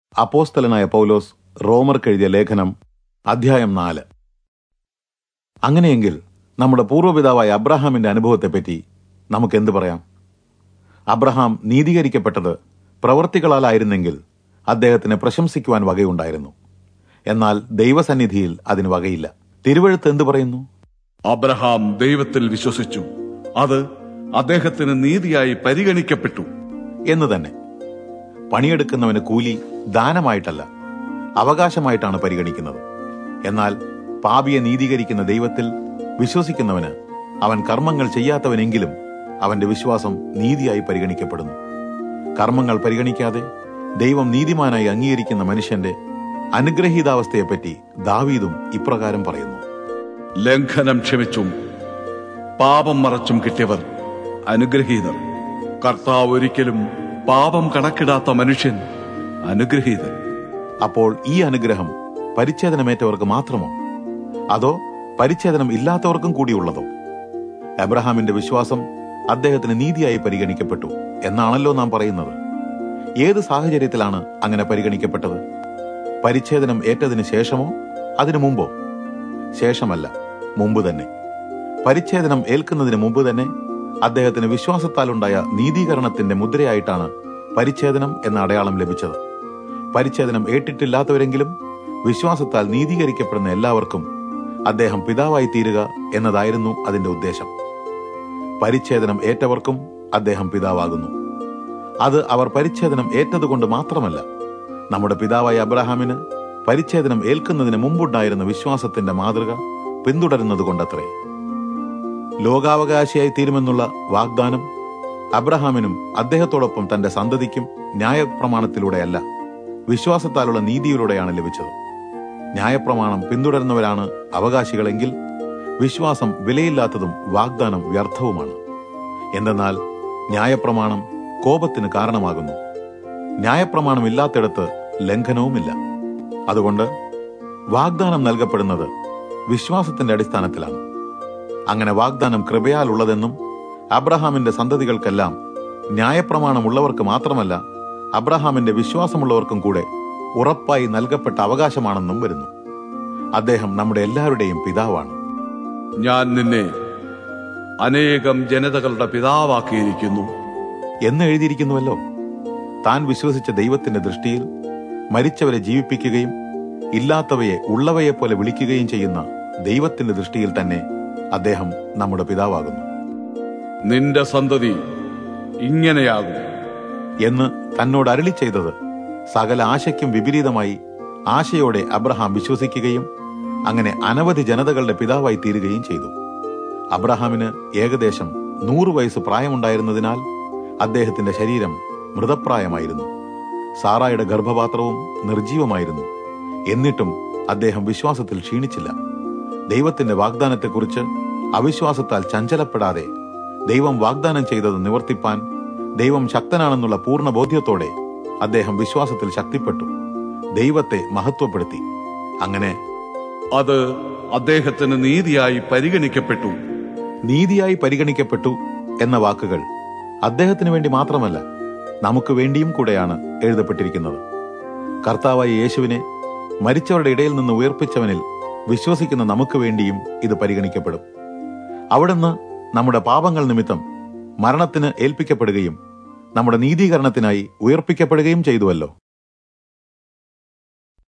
അപ്പോസ്തലനായ പൗലോസ് റോമർക്കെഴുതിയ ലേഖനം അധ്യായം നാല് അങ്ങനെയെങ്കിൽ നമ്മുടെ പൂർവ്വപിതാവായ അബ്രഹാമിന്റെ അനുഭവത്തെപ്പറ്റി നമുക്ക് എന്ത് പറയാം അബ്രഹാം നീതീകരിക്കപ്പെട്ടത് പ്രവൃത്തികളാലായിരുന്നെങ്കിൽ അദ്ദേഹത്തിന് പ്രശംസിക്കുവാൻ വകയുണ്ടായിരുന്നു എന്നാൽ ദൈവസന്നിധിയിൽ അതിന് വകയില്ല തിരുവഴുത്ത് എന്തു പറയുന്നു അബ്രഹാം ദൈവത്തിൽ വിശ്വസിച്ചു അത് അദ്ദേഹത്തിന് നീതിയായി പരിഗണിക്കപ്പെട്ടു എന്ന് തന്നെ പണിയെടുക്കുന്നവന് കൂലി ദാനമായിട്ടല്ല അവകാശമായിട്ടാണ് പരിഗണിക്കുന്നത് എന്നാൽ പാപിയെ നീതീകരിക്കുന്ന ദൈവത്തിൽ വിശ്വസിക്കുന്നവന് അവൻ കർമ്മങ്ങൾ ചെയ്യാത്തവനെങ്കിലും അവന്റെ വിശ്വാസം നീതിയായി പരിഗണിക്കപ്പെടുന്നു കർമ്മങ്ങൾ പരിഗണിക്കാതെ ദൈവം നീതിമാനായി അംഗീകരിക്കുന്ന മനുഷ്യന്റെ അനുഗ്രഹീതാവസ്ഥയെപ്പറ്റി ദാവീദും ഇപ്രകാരം പറയുന്നു ലംഘനം ക്ഷമിച്ചും പാപം മറച്ചും കിട്ടിയവർ അനുഗ്രഹീതർ കർത്താവ് ഒരിക്കലും പാപം കണക്കിടാത്ത മനുഷ്യൻ അനുഗ്രഹീതൻ അപ്പോൾ ഈ അനുഗ്രഹം പരിച്ഛേദനമേറ്റവർക്ക് മാത്രമോ അതോ പരിച്ഛേദനം ഇല്ലാത്തവർക്കും കൂടിയുള്ളതോ അബ്രഹാമിന്റെ വിശ്വാസം അദ്ദേഹത്തിന് നീതിയായി പരിഗണിക്കപ്പെട്ടു എന്നാണല്ലോ നാം പറയുന്നത് ഏത് സാഹചര്യത്തിലാണ് അങ്ങനെ പരിഗണിക്കപ്പെട്ടത് പരിച്ഛേദനം ഏറ്റതിന് ശേഷമോ അതിനു മുമ്പോ ശേഷമല്ല മുമ്പ് തന്നെ പരിച്ഛേദനം ഏൽക്കുന്നതിന് മുമ്പ് തന്നെ അദ്ദേഹത്തിന് വിശ്വാസത്താലുണ്ടായ നീതീകരണത്തിന്റെ മുദ്രയായിട്ടാണ് പരിച്ഛേദനം എന്ന അടയാളം ലഭിച്ചത് പരിച്ഛേദനം ഏറ്റിട്ടില്ലാത്തവരെങ്കിലും വിശ്വാസത്താൽ നീതീകരിക്കപ്പെടുന്ന എല്ലാവർക്കും അദ്ദേഹം പിതാവായി തീരുക എന്നതായിരുന്നു അതിന്റെ ഉദ്ദേശം പരിച്ഛേദനം ഏറ്റവർക്കും അദ്ദേഹം പിതാവാകുന്നു അത് അവർ പരിച്ഛേദനം ഏറ്റതുകൊണ്ട് മാത്രമല്ല നമ്മുടെ പിതാവായ അബ്രഹാമിന് പരിച്ഛേദനം ഏൽക്കുന്നതിന് മുമ്പുണ്ടായിരുന്ന വിശ്വാസത്തിന്റെ മാതൃക പിന്തുടരുന്നത് കൊണ്ടത്രേ ലോകാവകാശിയായി തീരുമെന്നുള്ള വാഗ്ദാനം അബ്രഹാമിനും അദ്ദേഹത്തോടൊപ്പം തന്റെ സന്തതിക്കും ന്യായപ്രമാണത്തിലൂടെയല്ല വിശ്വാസത്താലുള്ള നീതിയിലൂടെയാണ് ലഭിച്ചത് ന്യായപ്രമാണം പിന്തുടരുന്നവരാണ് അവകാശികളെങ്കിൽ വിശ്വാസം വിലയില്ലാത്തതും വാഗ്ദാനം വ്യർത്ഥവുമാണ് എന്തെന്നാൽ ന്യായപ്രമാണം കോപത്തിന് കാരണമാകുന്നു ന്യായപ്രമാണം ഇല്ലാത്തിടത്ത് ലംഘനവുമില്ല അതുകൊണ്ട് വാഗ്ദാനം നൽകപ്പെടുന്നത് വിശ്വാസത്തിന്റെ അടിസ്ഥാനത്തിലാണ് അങ്ങനെ വാഗ്ദാനം കൃപയാലുള്ളതെന്നും അബ്രഹാമിന്റെ സന്തതികൾക്കെല്ലാം ന്യായപ്രമാണമുള്ളവർക്ക് മാത്രമല്ല അബ്രഹാമിന്റെ വിശ്വാസമുള്ളവർക്കും കൂടെ ഉറപ്പായി നൽകപ്പെട്ട അവകാശമാണെന്നും വരുന്നു അദ്ദേഹം നമ്മുടെ എല്ലാവരുടെയും പിതാവാണ് ഞാൻ നിന്നെ അനേകം ജനതകളുടെ പിതാവാക്കിയിരിക്കുന്നു എന്ന് എഴുതിയിരിക്കുന്നുവല്ലോ താൻ വിശ്വസിച്ച ദൈവത്തിന്റെ ദൃഷ്ടിയിൽ മരിച്ചവരെ ജീവിപ്പിക്കുകയും ഇല്ലാത്തവയെ ഉള്ളവയെപ്പോലെ വിളിക്കുകയും ചെയ്യുന്ന ദൈവത്തിന്റെ ദൃഷ്ടിയിൽ തന്നെ അദ്ദേഹം നമ്മുടെ പിതാവാകുന്നു നിന്റെ സന്തതി ഇങ്ങനെയാകും എന്ന് തന്നോട് അരളി ചെയ്തത് സകല ആശയ്ക്കും വിപരീതമായി ആശയോടെ അബ്രഹാം വിശ്വസിക്കുകയും അങ്ങനെ അനവധി ജനതകളുടെ പിതാവായി തീരുകയും ചെയ്തു അബ്രഹാമിന് ഏകദേശം നൂറ് വയസ്സ് പ്രായമുണ്ടായിരുന്നതിനാൽ അദ്ദേഹത്തിന്റെ ശരീരം മൃതപ്രായമായിരുന്നു സാറായുടെ ഗർഭപാത്രവും നിർജീവമായിരുന്നു എന്നിട്ടും അദ്ദേഹം വിശ്വാസത്തിൽ ക്ഷീണിച്ചില്ല ദൈവത്തിന്റെ വാഗ്ദാനത്തെക്കുറിച്ച് അവിശ്വാസത്താൽ ചഞ്ചലപ്പെടാതെ ദൈവം വാഗ്ദാനം ചെയ്തത് നിവർത്തിപ്പാൻ ദൈവം ശക്തനാണെന്നുള്ള പൂർണ്ണ ബോധ്യത്തോടെ അദ്ദേഹം വിശ്വാസത്തിൽ ശക്തിപ്പെട്ടു ദൈവത്തെ മഹത്വപ്പെടുത്തി അങ്ങനെ അത് അദ്ദേഹത്തിന് നീതിയായി പരിഗണിക്കപ്പെട്ടു നീതിയായി പരിഗണിക്കപ്പെട്ടു എന്ന വാക്കുകൾ അദ്ദേഹത്തിന് വേണ്ടി മാത്രമല്ല നമുക്ക് വേണ്ടിയും കൂടെയാണ് എഴുതപ്പെട്ടിരിക്കുന്നത് കർത്താവായ യേശുവിനെ മരിച്ചവരുടെ ഇടയിൽ നിന്ന് ഉയർപ്പിച്ചവനിൽ വിശ്വസിക്കുന്ന നമുക്ക് വേണ്ടിയും ഇത് പരിഗണിക്കപ്പെടും അവിടുന്ന് നമ്മുടെ പാപങ്ങൾ നിമിത്തം മരണത്തിന് ഏൽപ്പിക്കപ്പെടുകയും നമ്മുടെ നീതീകരണത്തിനായി ഉയർപ്പിക്കപ്പെടുകയും ചെയ്തുവല്ലോ